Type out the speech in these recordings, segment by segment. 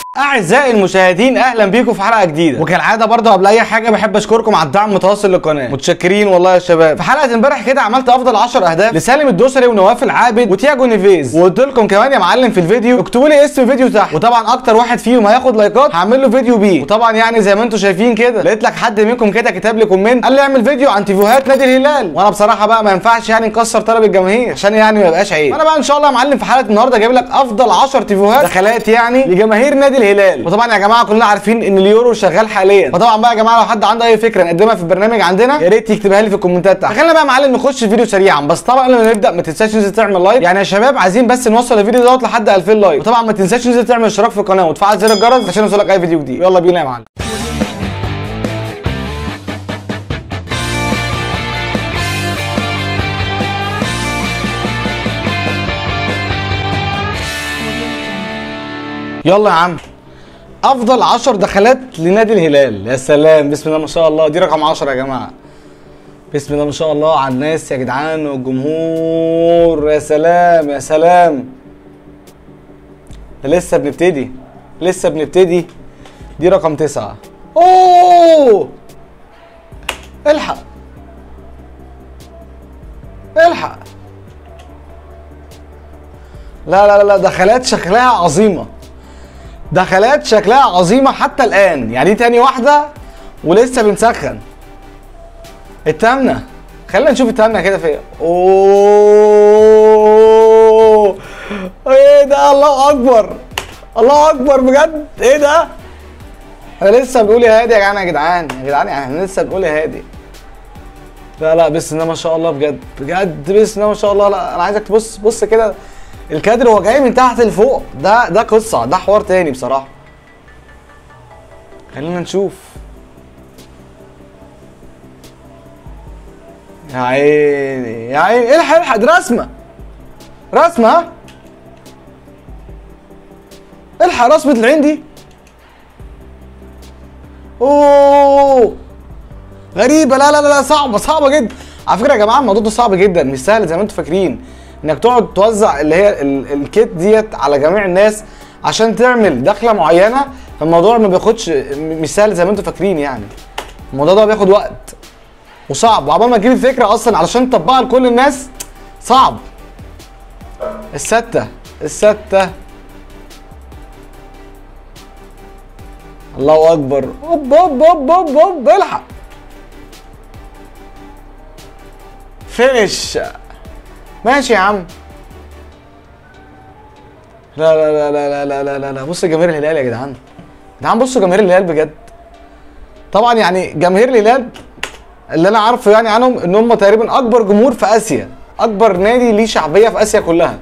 اعزائي المشاهدين اهلا بيكم في حلقه جديده وكالعاده برضه قبل اي حاجه بحب اشكركم على الدعم المتواصل للقناه متشكرين والله يا شباب في حلقه امبارح كده عملت افضل 10 اهداف لسالم الدوسري ونواف العابد وتياجو نيفيز وقلت لكم كمان يا معلم في الفيديو اكتبوا لي اسم الفيديو تحت وطبعا اكتر واحد فيهم هياخد لايكات هعمل له فيديو بيه وطبعا يعني زي ما انتم شايفين كده لقيت لك حد منكم كده كتب لي كومنت قال لي اعمل فيديو عن تيفوهات نادي الهلال وانا بصراحه بقى ما ينفعش يعني نكسر طلب الجماهير عشان يعني ما يبقاش عيب انا بقى ان شاء الله يا معلم في حلقه النهارده جايب لك افضل 10 تيفوهات دخلات يعني لجماهير نادي الهلال وطبعا يا جماعه كلنا عارفين ان اليورو شغال حاليا فطبعا بقى يا جماعه لو حد عنده اي فكره نقدمها في البرنامج عندنا يا ريت يكتبها لي في الكومنتات تحت خلينا بقى يا معلم نخش الفيديو سريعا بس طبعا قبل ما نبدا ما تنساش تنزل تعمل لايك يعني يا شباب عايزين بس نوصل الفيديو دوت لحد 2000 لايك وطبعا ما تنساش تنزل تعمل اشتراك في القناه وتفعل زر الجرس عشان يوصلك اي فيديو جديد يلا بينا يا معلم يلا يا عم افضل 10 دخلات لنادي الهلال يا سلام بسم الله ما شاء الله دي رقم 10 يا جماعه بسم الله ما شاء الله على الناس يا جدعان والجمهور يا سلام يا سلام ده لسه بنبتدي لسه بنبتدي دي رقم تسعة اوه الحق الحق لا لا لا دخلات شكلها عظيمه دخلات شكلها عظيمه حتى الان يعني دي تاني واحده ولسه بنسخن التامنه خلينا نشوف التامنه كده فين اوه ايه ده الله اكبر الله اكبر بجد ايه ده احنا لسه بنقول يا هادي يا جدعان يا جدعان يا جدعان يعني احنا لسه بنقول يا هادي لا لا بسم الله ما شاء الله بجد بجد بسم الله ما شاء الله لا انا عايزك تبص بص كده الكادر هو جاي من تحت لفوق ده ده قصه ده حوار تاني بصراحه خلينا نشوف يا عيني يا عيني الحق الحق دي رسمه رسمه ها الحق رسمه العين دي اوه غريبه لا لا لا صعبه صعبه جدا على فكره يا جماعه الموضوع ده صعب جدا مش سهل زي ما انتم فاكرين انك تقعد توزع اللي هي ال- الكيت ديت على جميع الناس عشان تعمل دخله معينه فالموضوع ما بياخدش م- مش سهل زي ما انتم فاكرين يعني الموضوع ده بياخد وقت وصعب وعقبال ما تجيب الفكره اصلا علشان تطبقها لكل الناس صعب الستة الستة الله اكبر هوب هوب هوب هوب هوب الحق فينش ماشي يا عم لا لا لا لا لا لا لا لا بص جماهير الهلال يا جدعان يا جدعان بصوا جماهير الهلال بجد طبعا يعني جماهير الهلال اللي انا عارفه يعني عنهم ان هم تقريبا اكبر جمهور في اسيا اكبر نادي ليه شعبيه في اسيا كلها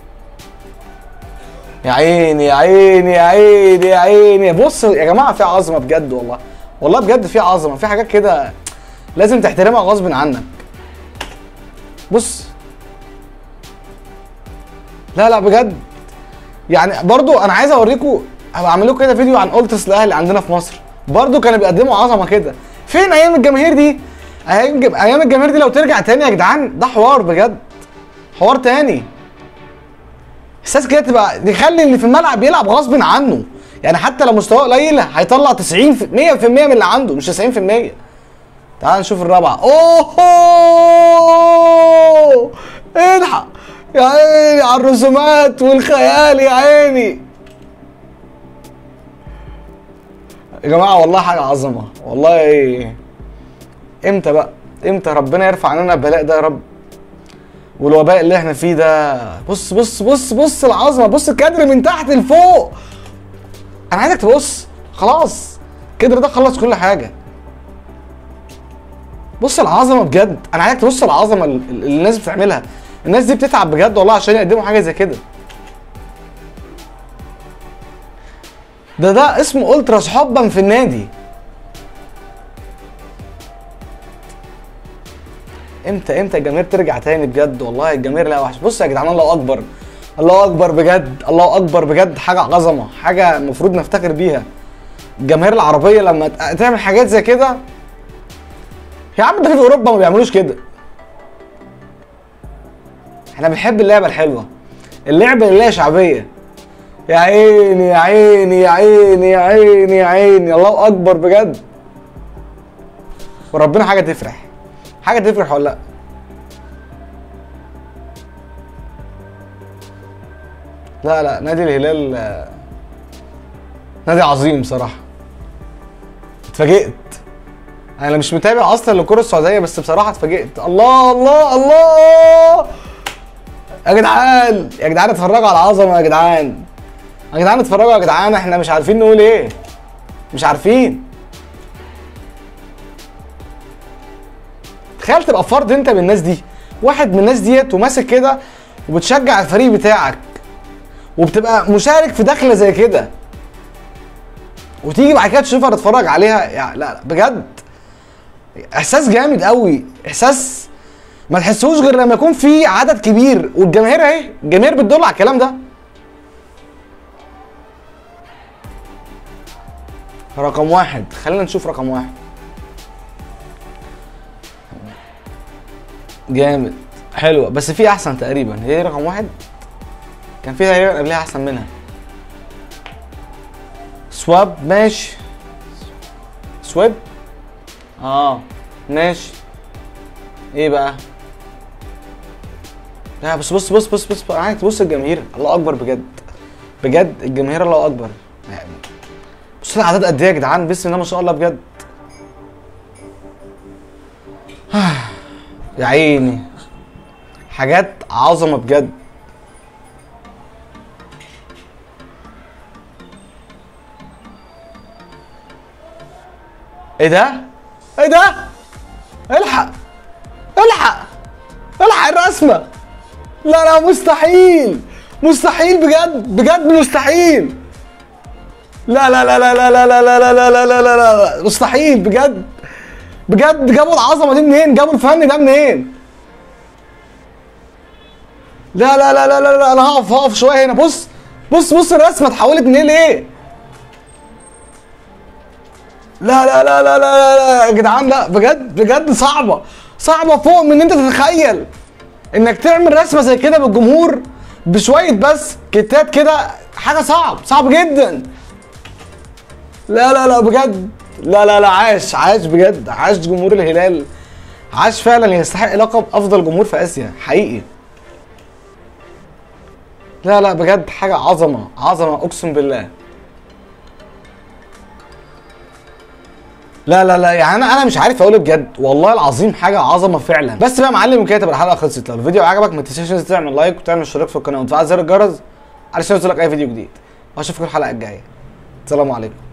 يا عيني يا عيني يا عيني يا عيني بص يا جماعه في عظمه بجد والله والله بجد في عظمه في حاجات كده لازم تحترمها غصب عنك بص لا لا بجد يعني برضو انا عايز اوريكم هبقى اعمل لكم كده فيديو عن اولتس الاهلي عندنا في مصر برضو كانوا بيقدموا عظمه كده فين ايام الجماهير دي ايام الج- ايام الجماهير دي لو ترجع تاني يا جدعان ده حوار بجد حوار تاني احساس كده تبقى يخلي اللي في الملعب يلعب غصب عنه يعني حتى لو مستواه قليل هيطلع 90 في 100% من اللي عنده مش 90% تعال نشوف الرابعه اوه الحق يا عيني على الرسومات والخيال يا عيني يا جماعه والله حاجه عظمه والله ايه امتى بقى امتى ربنا يرفع عننا البلاء ده يا رب والوباء اللي احنا فيه ده بص بص بص بص العظمه بص الكادر من تحت لفوق انا عايزك تبص خلاص الكادر ده خلص كل حاجه بص العظمه بجد انا عايزك تبص العظمه اللي اللي الناس بتعملها الناس دي بتتعب بجد والله عشان يقدموا حاجه زي كده ده ده اسمه التراس حبا في النادي امتى امتى الجماهير ترجع تاني بجد والله الجماهير لا وحش بص يا جدعان الله اكبر الله اكبر بجد الله اكبر بجد حاجه عظمه حاجه المفروض نفتخر بيها الجماهير العربيه لما ت- تعمل حاجات زي كده يا عم ده في اوروبا ما بيعملوش كده احنا بنحب اللعبه الحلوه اللعبه اللي ليها شعبيه يا عيني يا عيني يا عيني يا عيني يا عيني الله اكبر بجد وربنا حاجه تفرح حاجه تفرح ولا لا لا لا نادي الهلال آه، نادي عظيم صراحه اتفاجئت انا مش متابع اصلا للكره السعوديه بس بصراحه اتفاجئت الله الله الله يا جدعان يا جدعان اتفرجوا على العظمه يا جدعان يا جدعان اتفرجوا يا جدعان احنا مش عارفين نقول ايه مش عارفين تخيل تبقى فرد انت من الناس دي واحد من الناس ديت وماسك كده وبتشجع الفريق بتاعك وبتبقى مشارك في دخله زي كده وتيجي بعد كده تشوفها تتفرج عليها يعني لا لا بجد احساس جامد قوي احساس ما تحسوش غير لما يكون في عدد كبير والجماهير اهي الجماهير بتدل على الكلام ده رقم واحد خلينا نشوف رقم واحد جامد حلوة بس في احسن تقريبا هي دي رقم واحد كان في تقريبا قبلها احسن منها سواب ماشي سواب اه ماشي ايه بقى لا بص بص بص بص بص انا عايز تبص الجماهير الله اكبر بجد بجد الجماهير الله اكبر يعني بص الاعداد قد ايه يا جدعان بسم الله ما شاء الله بجد يا عيني حاجات عظمه بجد ايه ده؟ ايه ده؟ الحق الحق الحق الرسمة لا لا مستحيل مستحيل بجد بجد مستحيل لا لا لا لا لا لا لا لا لا لا لا لا لا لا مستحيل بجد بجد جابوا العظمة دي منين؟ جابوا الفن ده منين؟ لا لا لا لا لا لا انا هقف هقف شوية هنا بص بص بص الرسمة اتحولت منين ليه؟ لا لا لا لا لا لا لا يا جدعان لا بجد بجد صعبة صعبة فوق من ان انت تتخيل انك تعمل رسمة زي كده بالجمهور بشوية بس كتات كده حاجة صعب صعب جدا لا لا لا بجد لا لا لا عاش عاش بجد عاش جمهور الهلال عاش فعلا يستحق لقب افضل جمهور في اسيا حقيقي لا لا بجد حاجة عظمة عظمة اقسم بالله لا لا لا يعني انا انا مش عارف اقول بجد والله العظيم حاجه عظمه فعلا بس بقى يا معلم كده تبقى الحلقه خلصت لو الفيديو عجبك ما تنساش تنزل تعمل لايك وتعمل اشتراك في القناه وتفعل زر الجرس علشان يوصلك اي فيديو جديد واشوفكم الحلقه الجايه السلام عليكم